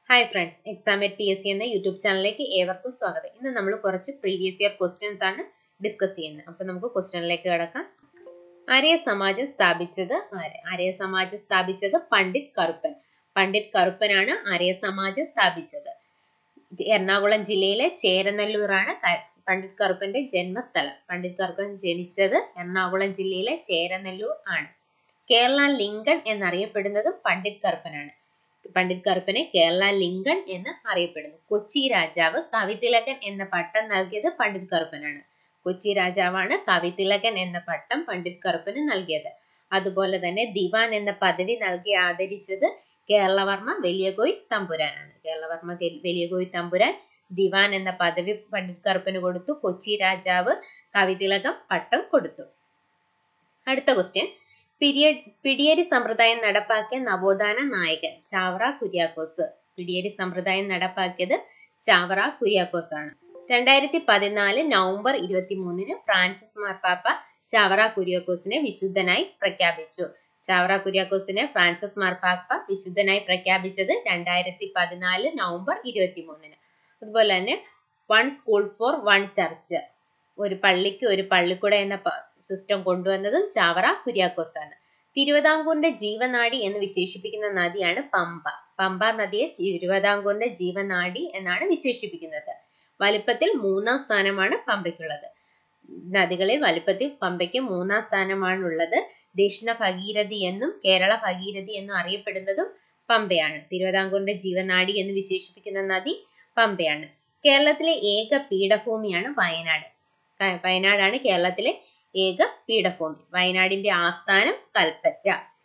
hi friends Examate P S C എന്ന YouTube ചാനലിലേക്ക് ഏവർക്കും സ്വാഗതം ഇന്ന് നമ്മൾ കുറച്ച് പ്രീവിയസ് ഇയർ ക്വസ്റ്റ്യൻസ് ആണ് ഡിസ്കസ് ചെയ്യുന്നത് അപ്പൊ നമുക്ക് ക്വസ്റ്റ്യനിലേക്ക് കിടക്കാം ആര്യ സമാജം സ്ഥാപിച്ചത് ആര് ആര്യ സമാജം സ്ഥാപിച്ചത് പണ്ഡിറ്റ് കറുപ്പൻ പണ്ഡിറ്റ് കറുപ്പനാണ് ആര്യ സമാജം സ്ഥാപിച്ചത് എറണാകുളം ജില്ലയിലെ ചേരനല്ലൂരാണ് ക- പണ്ഡിറ്റ് കറുപ്പന്റെ ജന്മസ്ഥലം പണ്ഡിറ്റ് കറുപ്പൻ ജനിച്ചത് എറണാകുളം ജില്ലയിലെ ചേരനെല്ലൂർ ആണ് കേരള ലിങ്കൺ എന്നറിയപ്പെടുന്നതും പണ്ഡിറ്റ് കറുപ്പനാണ് പണ്ഡിറ്റ് കറുപ്പനെ കേരള ലിങ്കൺ എന്ന് അറിയപ്പെടുന്നു കൊച്ചി രാജാവ് കവിതിലകൻ എന്ന പട്ടം നൽകിയത് പണ്ഡിറ്റ് കറുപ്പനാണ് കൊച്ചി രാജാവാണ് കവിതിലകൻ എന്ന പട്ടം പണ്ഡിറ്റ് കറുപ്പന് നൽകിയത് അതുപോലെ തന്നെ ദിവാൻ എന്ന പദവി നൽകി ആദരിച്ചത് കേരളവർമ്മ വലിയകോയി തമ്പുരാനാണ് കേരളവർമ്മ ഗെ- വലിയകോയി തമ്പുരാൻ ദിവാൻ എന്ന പദവി പണ്ഡിറ്റ് കറുപ്പന് കൊടുത്തു കൊച്ചി രാജാവ് കവിതിലകം പട്ടം കൊടുത്തു അടുത്ത ക്വസ്റ്റ്യൻ പിരിയ- പിടിയേരി സമ്പ്രദായം നടപ്പാക്കിയ നവോത്ഥാന നായകൻ ചാവറ കുര്യാക്കോസ് പിടിയേരി സമ്പ്രദായം നടപ്പാക്കിയത് ചാവറ കുര്യാക്കോസ് ആണ് രണ്ടായിരത്തി പതിനാല് നവംബർ ഇരുപത്തി മൂന്നിന് ഫ്രാൻസിസ് മാർപ്പാപ്പ ചാവറ കുര്യാക്കോസിനെ വിശുദ്ധനായി പ്രഖ്യാപിച്ചു ചാവറ കുര്യാക്കോസിനെ ഫ്രാൻസിസ് മാർപ്പാപ്പ വിശുദ്ധനായി പ്രഖ്യാപിച്ചത് രണ്ടായിരത്തി പതിനാല് നവംബർ ഇരുപത്തി മൂന്നിന് അതുപോലെ തന്നെ one school four one church ഒരു പള്ളിക്ക് ഒരു പള്ളിക്കൂട എന്ന സിസ്റ്റം കൊണ്ടുവന്നതും ചാവറ കുര്യാക്കോസ് ആണ് തിരുവിതാംകൂറിന്റെ ജീവനാടി എന്ന് വിശേഷിപ്പിക്കുന്ന നദിയാണ് പമ്പ പമ്പ നദിയെ തിരുവിതാംകൂറിന്റെ ജീവനാടി എന്നാണ് വിശേഷിപ്പിക്കുന്നത് വലിപ്പത്തിൽ മൂന്നാം സ്ഥാനമാണ് പമ്പയ്ക്കുള്ളത് നദികളിൽ വലിപ്പത്തിൽ പമ്പയ്ക്ക് മൂന്നാം സ്ഥാനമാണുള്ളത് ദക്ഷിണ ഭഗീരഥി എന്നും കേരള ഭഗീരഥി എന്നും അറിയപ്പെടുന്നതും പമ്പയാണ് തിരുവിതാംകൂറിന്റെ ജീവനാടി എന്ന് വിശേഷിപ്പിക്കുന്ന നദി പമ്പയാണ് കേരളത്തിലെ ഏക പീഠഭൂമിയാണ് വയനാട് ക- വയനാടാണ് കേരളത്തിലെ ഏക പീഠഭൂമി വയനാടിന്റെ ആസ്ഥാനം കൽപ്പറ്റ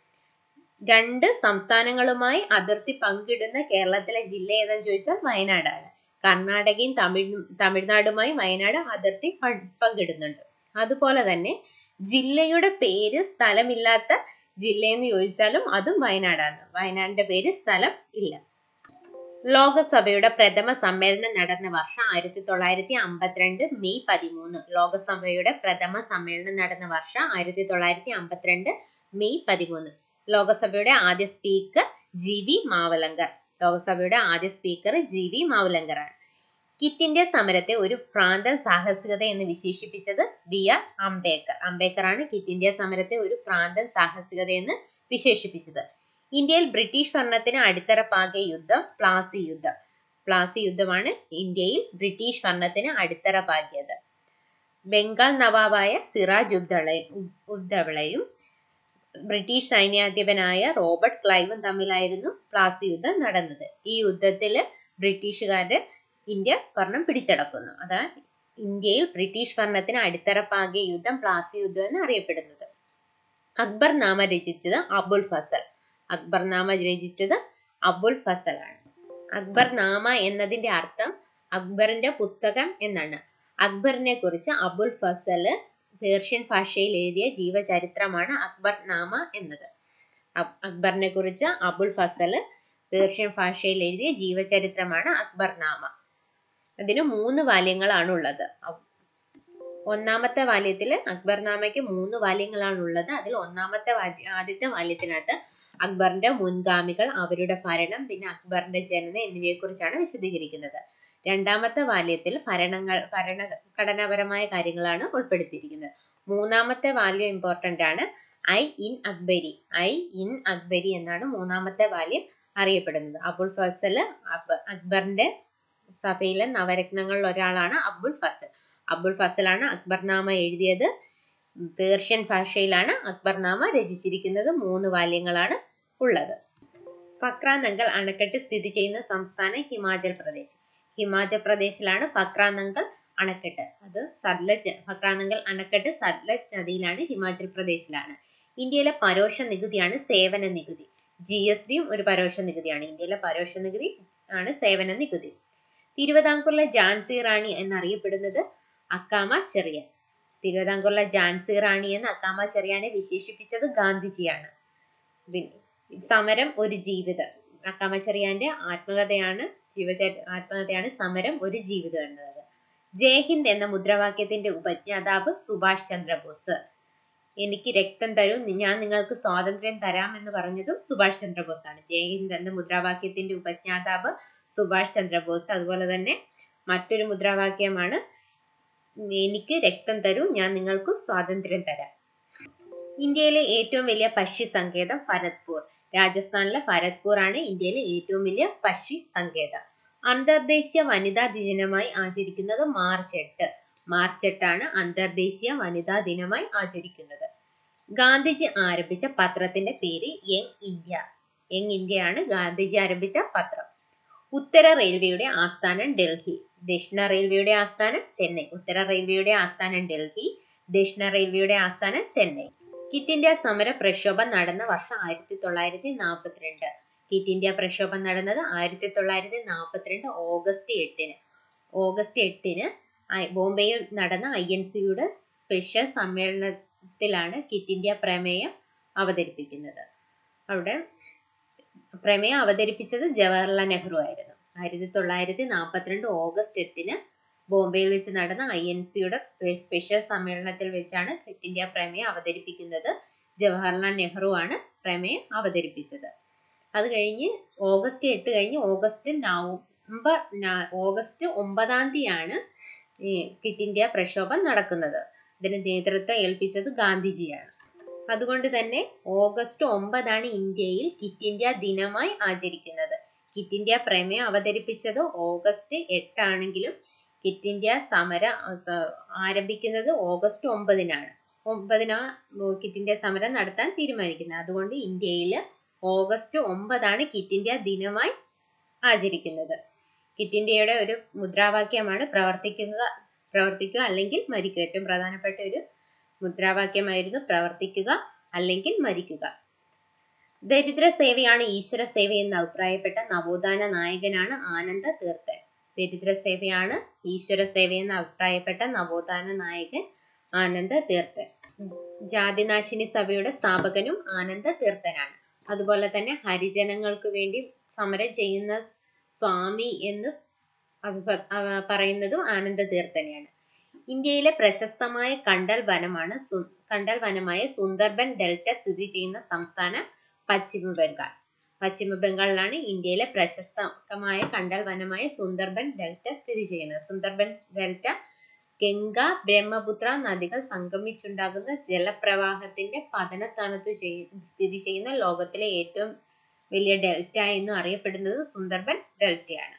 രണ്ട് സംസ്ഥാനങ്ങളുമായി അതിർത്തി പങ്കിടുന്ന കേരളത്തിലെ ജില്ല ഏതെന്ന് ചോദിച്ചാൽ വയനാടാണ് കർണാടകയും തമിഴ് തമിഴ്നാടുമായി വയനാട് അതിർത്തി പ- പങ്കിടുന്നുണ്ട് അതുപോലെ തന്നെ ജില്ലയുടെ പേര് സ്ഥലമില്ലാത്ത ജില്ലയെന്ന് ചോദിച്ചാലും അതും വയനാടാണ് വയനാടിന്റെ പേര് സ്ഥലം ഇല്ല ലോകസഭയുടെ പ്രഥമ സമ്മേളനം നടന്ന വർഷം ആയിരത്തി തൊള്ളായിരത്തി അമ്പത്തിരണ്ട് മെയ് പതിമൂന്ന് ലോകസഭയുടെ പ്രഥമ സമ്മേളനം നടന്ന വർഷം ആയിരത്തി തൊള്ളായിരത്തി അമ്പത്തിരണ്ട് മെയ് പതിമൂന്ന് ലോകസഭയുടെ ആദ്യ സ്പീക്കർ ജി വി മാവലങ്കർ ലോകസഭയുടെ ആദ്യ സ്പീക്കർ ജി വി മാവലങ്കറാണ് കിറ്റ് ഇന്ത്യ സമരത്തെ ഒരു ഭ്രാന്തൻ സാഹസികത എന്ന് വിശേഷിപ്പിച്ചത് ബി ആർ അംബേദ്കർ അംബേദ്കർ ആണ് കിറ്റ് ഇന്ത്യ സമരത്തെ ഒരു ഭ്രാന്തൻ സാഹസികത എന്ന് വിശേഷിപ്പിച്ചത് ഇന്ത്യയിൽ ബ്രിട്ടീഷ് ഭരണത്തിന് അടിത്തറ പാകിയ യുദ്ധം പ്ലാസി യുദ്ധം പ്ലാസി യുദ്ധമാണ് ഇന്ത്യയിൽ ബ്രിട്ടീഷ് ഭരണത്തിന് അടിത്തറ പാകിയത് ബംഗാൾ നവാബായ സിറാജ് ഉദ്ദളയും ഉദ്ദവളയും ബ്രിട്ടീഷ് സൈന്യാധിപനായ റോബർട്ട് ക്ലൈവും തമ്മിലായിരുന്നു പ്ലാസി യുദ്ധം നടന്നത് ഈ യുദ്ധത്തിൽ ബ്രിട്ടീഷുകാര് ഇന്ത്യ ഭരണം പിടിച്ചടക്കുന്നു അതാണ് ഇന്ത്യയിൽ ബ്രിട്ടീഷ് ഭരണത്തിന് അടിത്തറ പാകിയ യുദ്ധം പ്ലാസി യുദ്ധം എന്ന് അറിയപ്പെടുന്നത് അക്ബർ നാമ രചിച്ചത് അബുൽ ഫസൽ അക്ബർ നാമ രചിച്ചത് അബുൽ ഫസൽ ആണ് അക്ബർ നാമ എന്നതിന്റെ അർത്ഥം അക്ബറിന്റെ പുസ്തകം എന്നാണ് അക്ബറിനെ കുറിച്ച് അബുൽ ഫസൽ പേർഷ്യൻ ഭാഷയിൽ എഴുതിയ ജീവചരിത്രമാണ് അക്ബർ നാമ എന്നത് അക്- അക്ബറിനെ കുറിച്ച് അബുൽ ഫസൽ പേർഷ്യൻ ഭാഷയിൽ എഴുതിയ ജീവചരിത്രമാണ് അക്ബർ നാമ അതിന് മൂന്ന് വാല്യങ്ങളാണ് ഉള്ളത് അ- ഒന്നാമത്തെ വാല്യത്തില് അക്ബർ നാമയ്ക്ക് മൂന്ന് വാല്യങ്ങളാണ് ഉള്ളത് അതിൽ ഒന്നാമത്തെ വാല്യ- ആദ്യത്തെ വാല്യത്തിനകത്ത് അക്ബറിന്റെ മുൻഗാമികൾ അവരുടെ ഭരണം പിന്നെ അക്ബറിന്റെ ജനനം എന്നിവയെ കുറിച്ചാണ് വിശദീകരിക്കുന്നത് രണ്ടാമത്തെ വാല്യത്തിൽ ഭരണങ്ങൾ ഭരണഘടനാപരമായ കാര്യങ്ങളാണ് ഉൾപ്പെടുത്തിയിരിക്കുന്നത് മൂന്നാമത്തെ വാല്യം ഇമ്പോർട്ടന്റ് ആണ് ഐ ഇൻ അക്ബരി ഐ ഇൻ അക്ബരി എന്നാണ് മൂന്നാമത്തെ വാല്യം അറിയപ്പെടുന്നത് അബുൽ ഫസൽ അക്ബ- അക്ബറിന്റെ സഭയിലെ നവരത്നങ്ങളിൽ ഒരാളാണ് അബുൽ ഫസൽ അബുൽ ഫസലാണ് അക്ബർനാമ എഴുതിയത് പേർഷ്യൻ ഭാഷയിലാണ് അക്ബർനാമ രചിച്ചിരിക്കുന്നത് മൂന്ന് വാല്യങ്ങളാണ് ഉള്ളത് ഫക്രാനങ്കൽ അണക്കെട്ട് സ്ഥിതി ചെയ്യുന്ന സംസ്ഥാനം ഹിമാചൽ പ്രദേശ് ഹിമാചൽ പ്രദേശിലാണ് ഫക്രാനങ്കൽ അണക്കെട്ട് അത് സത്ലജ് ഫക്രാനങ്കൽ അണക്കെട്ട് സത്ലജ് നദിയിലാണ് ഹിമാചൽ പ്രദേശിലാണ് ഇന്ത്യയിലെ പരോക്ഷ നികുതിയാണ് സേവന നികുതി ജി എസ് ടിയും ഒരു പരോക്ഷ നികുതിയാണ് ഇന്ത്യയിലെ പരോക്ഷ നികുതി ആണ് സേവന നികുതി തിരുവിതാംകൂറിലെ ഝാൻസി റാണി എന്നറിയപ്പെടുന്നത് അക്കാമ ചെറിയൻ തിരുവിതാംകൂറിലെ ഝാൻസി റാണി എന്ന് അക്കാമ ചെറിയാനെ വിശേഷിപ്പിച്ചത് ഗാന്ധിജിയാണ് പിന്നെ സമരം ഒരു ജീവിതം അക്കാമ ചെറിയാന്റെ ആത്മകഥയാണ് ജീവചരി ആത്മകഥയാണ് സമരം ഒരു ജീവിതം എന്നത് ജയ് ഹിന്ദ് എന്ന മുദ്രാവാക്യത്തിന്റെ ഉപജ്ഞാതാവ് സുഭാഷ് ചന്ദ്രബോസ് എനിക്ക് രക്തം തരൂ നി- ഞാൻ നിങ്ങൾക്ക് സ്വാതന്ത്ര്യം തരാം എന്ന് പറഞ്ഞതും സുഭാഷ് ചന്ദ്രബോസ് ആണ് ജയ് ഹിന്ദ് എന്ന മുദ്രാവാക്യത്തിന്റെ ഉപജ്ഞാതാവ് സുഭാഷ് ചന്ദ്രബോസ് അതുപോലെ തന്നെ മറ്റൊരു മുദ്രാവാക്യമാണ് എനിക്ക് രക്തം തരൂ ഞാൻ നിങ്ങൾക്ക് സ്വാതന്ത്ര്യം തരാം ഇന്ത്യയിലെ ഏറ്റവും വലിയ പക്ഷി സങ്കേതം ഭരത്പൂർ രാജസ്ഥാനിലെ ഭരത്പൂർ ആണ് ഇന്ത്യയിലെ ഏറ്റവും വലിയ പക്ഷി സങ്കേതം അന്തർദേശീയ വനിതാ ദിനമായി ആചരിക്കുന്നത് മാർച്ച് എട്ട് മാർച്ച് എട്ടാണ് അന്തർദേശീയ വനിതാ ദിനമായി ആചരിക്കുന്നത് ഗാന്ധിജി ആരംഭിച്ച പത്രത്തിന്റെ പേര് യങ് ഇന്ത്യ യങ് ഇന്ത്യയാണ് ഗാന്ധിജി ആരംഭിച്ച പത്രം ഉത്തര റെയിൽവേയുടെ ആസ്ഥാനം ഡൽഹി ദക്ഷിണ റെയിൽവേയുടെ ആസ്ഥാനം ചെന്നൈ ഉത്തര റെയിൽവേയുടെ ആസ്ഥാനം ഡൽഹി ദക്ഷിണ റെയിൽവേയുടെ ആസ്ഥാനം ചെന്നൈ കിറ്റ് ഇന്ത്യ സമര പ്രക്ഷോഭം നടന്ന വർഷം ആയിരത്തി തൊള്ളായിരത്തി നാൽപ്പത്തിരണ്ട് കിറ്റ് ഇന്ത്യ പ്രക്ഷോഭം നടന്നത് ആയിരത്തി തൊള്ളായിരത്തി നാൽപ്പത്തിരണ്ട് ഓഗസ്റ്റ് എട്ടിന് ഓഗസ്റ്റ് എട്ടിന് ബോംബെയിൽ നടന്ന ഐ എൻ സിയുടെ സ്പെഷ്യൽ സമ്മേളനത്തിലാണ് കിറ്റ് ഇന്ത്യ പ്രമേയം അവതരിപ്പിക്കുന്നത് അവിടെ പ്രമേയം അവതരിപ്പിച്ചത് ജവഹർലാൽ നെഹ്റു ആയിരുന്നു ആയിരത്തി തൊള്ളായിരത്തി നാൽപ്പത്തിരണ്ട് ഓഗസ്റ്റ് എട്ടിന് ബോംബെയിൽ വെച്ച് നടന്ന ഐ എൻ സിയുടെ സ്പെഷ്യൽ സമ്മേളനത്തിൽ വെച്ചാണ് ക്വിറ്റ് ഇന്ത്യ പ്രമേയം അവതരിപ്പിക്കുന്നത് ജവഹർലാൽ നെഹ്റു ആണ് പ്രമേയം അവതരിപ്പിച്ചത് അത് കഴിഞ്ഞ് ഓഗസ്റ്റ് എട്ട് കഴിഞ്ഞ് ഓഗസ്റ്റ് നവംബർ ഓഗസ്റ്റ് ഒമ്പതാം തീയതിയാണ് ഈ ക്വിറ്റ് ഇന്ത്യ പ്രക്ഷോഭം നടക്കുന്നത് ഇതിന് നേതൃത്വം ഏൽപ്പിച്ചത് ഗാന്ധിജിയാണ് അതുകൊണ്ട് തന്നെ ഓഗസ്റ്റ് ഒമ്പതാണ് ഇന്ത്യയിൽ കിറ്റ് ഇന്ത്യ ദിനമായി ആചരിക്കുന്നത് കിറ്റ് ഇന്ത്യ പ്രമേയം അവതരിപ്പിച്ചത് ഓഗസ്റ്റ് എട്ടാണെങ്കിലും കിറ്റ് ഇന്ത്യ സമരം ആരംഭിക്കുന്നത് ഓഗസ്റ്റ് ഒമ്പതിനാണ് ഒമ്പതിനാ കിറ്റ് ഇന്ത്യ സമരം നടത്താൻ തീരുമാനിക്കുന്നത് അതുകൊണ്ട് ഇന്ത്യയിൽ ഓഗസ്റ്റ് ഒമ്പതാണ് കിറ്റ് ഇന്ത്യ ദിനമായി ആചരിക്കുന്നത് കിറ്റ് ഇന്ത്യയുടെ ഒരു മുദ്രാവാക്യമാണ് പ്രവർത്തിക്കുക പ്രവർത്തിക്കുക അല്ലെങ്കിൽ മരിക്കുക ഏറ്റവും പ്രധാനപ്പെട്ട ഒരു മുദ്രാവാക്യമായിരുന്നു പ്രവർത്തിക്കുക അല്ലെങ്കിൽ മരിക്കുക ദരിദ്ര സേവയാണ് ഈശ്വര സേവയെന്ന് അഭിപ്രായപ്പെട്ട നവോത്ഥാന നായകനാണ് ആനന്ദ തീർത്ഥൻ ദരിദ്ര സേവയാണ് ഈശ്വര സേവയെന്ന് അഭിപ്രായപ്പെട്ട നവോത്ഥാന നായകൻ ആനന്ദ തീർത്ഥൻ ജാതിനാശിനി സഭയുടെ സ്ഥാപകനും ആനന്ദ തീർത്ഥനാണ് അതുപോലെ തന്നെ ഹരിജനങ്ങൾക്ക് വേണ്ടി സമരം ചെയ്യുന്ന സ്വാമി എന്ന് പറയുന്നതും ആനന്ദ തീർത്ഥനെയാണ് ഇന്ത്യയിലെ പ്രശസ്തമായ കണ്ടൽ വനമാണ് കണ്ടൽ വനമായ സുന്ദർബൻ ഡെൽറ്റ സ്ഥിതി ചെയ്യുന്ന സംസ്ഥാനം പശ്ചിമ ബംഗാൾ പശ്ചിമ ബംഗാളിലാണ് ഇന്ത്യയിലെ പ്രശസ്തമായ കണ്ടൽ വനമായ സുന്ദർബൻ ഡെൽറ്റ സ്ഥിതി ചെയ്യുന്നത് സുന്ദർബൻ ഡെൽറ്റ ഗംഗ ബ്രഹ്മപുത്ര നദികൾ സംഗമിച്ചുണ്ടാകുന്ന ജലപ്രവാഹത്തിന്റെ പതന സ്ഥാനത്ത് സ്ഥിതി ചെയ്യുന്ന ലോകത്തിലെ ഏറ്റവും വലിയ ഡെൽറ്റ എന്ന് അറിയപ്പെടുന്നത് സുന്ദർബൻ ഡെൽറ്റയാണ്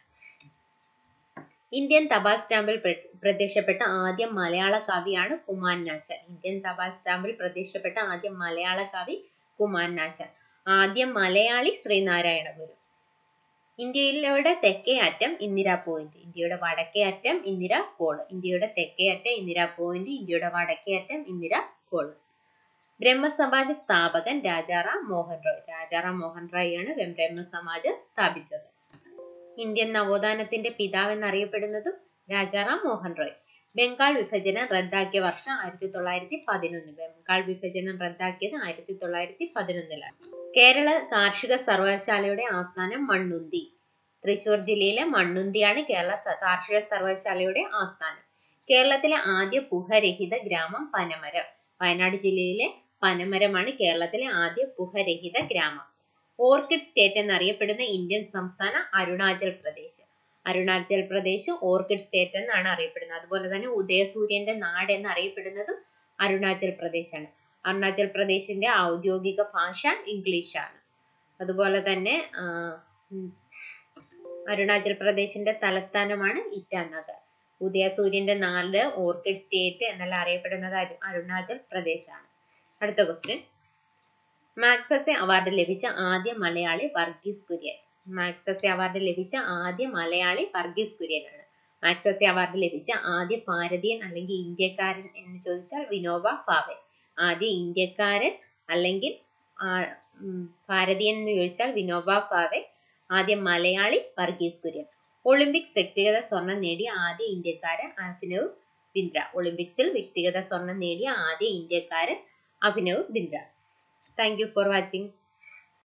ഇന്ത്യൻ തപാൽ സ്റ്റാമ്പിൽ പ്രത്യക്ഷപ്പെട്ട ആദ്യ മലയാള കവിയാണ് കുമാൻ നാശാൻ ഇന്ത്യൻ തപാൽ സ്റ്റാമ്പിൽ പ്രത്യക്ഷപ്പെട്ട ആദ്യ മലയാള കവി കുമാൻ നാശാൻ ആദ്യ മലയാളി ശ്രീനാരായണ ഗുരു ഇന്ത്യയിലൂടെ തെക്കേ അറ്റം ഇന്ദിര പോയിന്റ് ഇന്ത്യയുടെ വടക്കേ അറ്റം ഇന്ദിര കോള് ഇന്ത്യയുടെ തെക്കേ അറ്റം ഇന്ദിര പോയിന്റ് ഇന്ത്യയുടെ വടക്കേ അറ്റം ഇന്ദിര കോള് ബ്രഹ്മസമാജ സ്ഥാപകൻ രാജാറാം മോഹൻ റോയ് രാജാറാം മോഹൻ റോയ് ആണ് ബ്രഹ്മസമാജം സ്ഥാപിച്ചത് ഇന്ത്യൻ നവോത്ഥാനത്തിന്റെ പിതാവ് എന്നറിയപ്പെടുന്നതും രാജാറാം മോഹൻ റോയ് ബംഗാൾ വിഭജനം റദ്ദാക്കിയ വർഷം ആയിരത്തി തൊള്ളായിരത്തി പതിനൊന്ന് ബംഗാൾ വിഭജനം റദ്ദാക്കിയത് ആയിരത്തി തൊള്ളായിരത്തി പതിനൊന്നിലാണ് കേരള കാർഷിക സർവകലാശാലയുടെ ആസ്ഥാനം മണ്ണുന്തി തൃശൂർ ജില്ലയിലെ മണ്ണുന്തിയാണ് കേരള കാർഷിക സർവകലാശാലയുടെ ആസ്ഥാനം കേരളത്തിലെ ആദ്യ പുഹരഹിത ഗ്രാമം പനമരം വയനാട് ജില്ലയിലെ പനമരമാണ് കേരളത്തിലെ ആദ്യ പുഹരഹിത ഗ്രാമം ഓർക്കിഡ് സ്റ്റേറ്റ് എന്നറിയപ്പെടുന്ന ഇന്ത്യൻ സംസ്ഥാനം അരുണാചൽ പ്രദേശ് അരുണാചൽ പ്രദേശ് ഓർക്കിഡ് സ്റ്റേറ്റ് എന്നാണ് അറിയപ്പെടുന്നത് അതുപോലെ തന്നെ ഉദയസൂര്യന്റെ നാട് എന്നറിയപ്പെടുന്നതും അരുണാചൽ പ്രദേശാണ് അരുണാചൽ പ്രദേശിന്റെ ഔദ്യോഗിക ഭാഷ ഇംഗ്ലീഷാണ് അതുപോലെ തന്നെ അരുണാചൽ പ്രദേശിന്റെ തലസ്ഥാനമാണ് ഇറ്റാനഗർ ഉദയസൂര്യന്റെ നാട് ഓർക്കിഡ് സ്റ്റേറ്റ് എന്നെല്ലാം അറിയപ്പെടുന്നത് അരുണാചൽ പ്രദേശാണ് അടുത്ത ക്വസ്റ്റ്യൻ മാക്സസെ അവാർഡ് ലഭിച്ച ആദ്യ മലയാളി വർഗീസ് കുര്യൻ മാക്സസെ അവാർഡ് ലഭിച്ച ആദ്യ മലയാളി വർഗീസ് കുര്യൻ ആണ് മാക്സസെ അവാർഡ് ലഭിച്ച ആദ്യ ഭാരതീയൻ അല്ലെങ്കിൽ ഇന്ത്യക്കാരൻ എന്ന് ചോദിച്ചാൽ വിനോബ ഭാവെ ആദ്യ ഇന്ത്യക്കാരൻ അല്ലെങ്കിൽ ഭാരതീയൻ എന്ന് ചോദിച്ചാൽ വിനോബ ഭാവെ ആദ്യ മലയാളി വർഗീസ് കുര്യൻ ഒളിമ്പിക്സ് വ്യക്തിഗത സ്വർണം നേടിയ ആദ്യ ഇന്ത്യക്കാരൻ അഭിനവ് ബിന്ദ്ര ഒളിമ്പിക്സിൽ വ്യക്തിഗത സ്വർണം നേടിയ ആദ്യ ഇന്ത്യക്കാരൻ Abhinav Bindra thank you for watching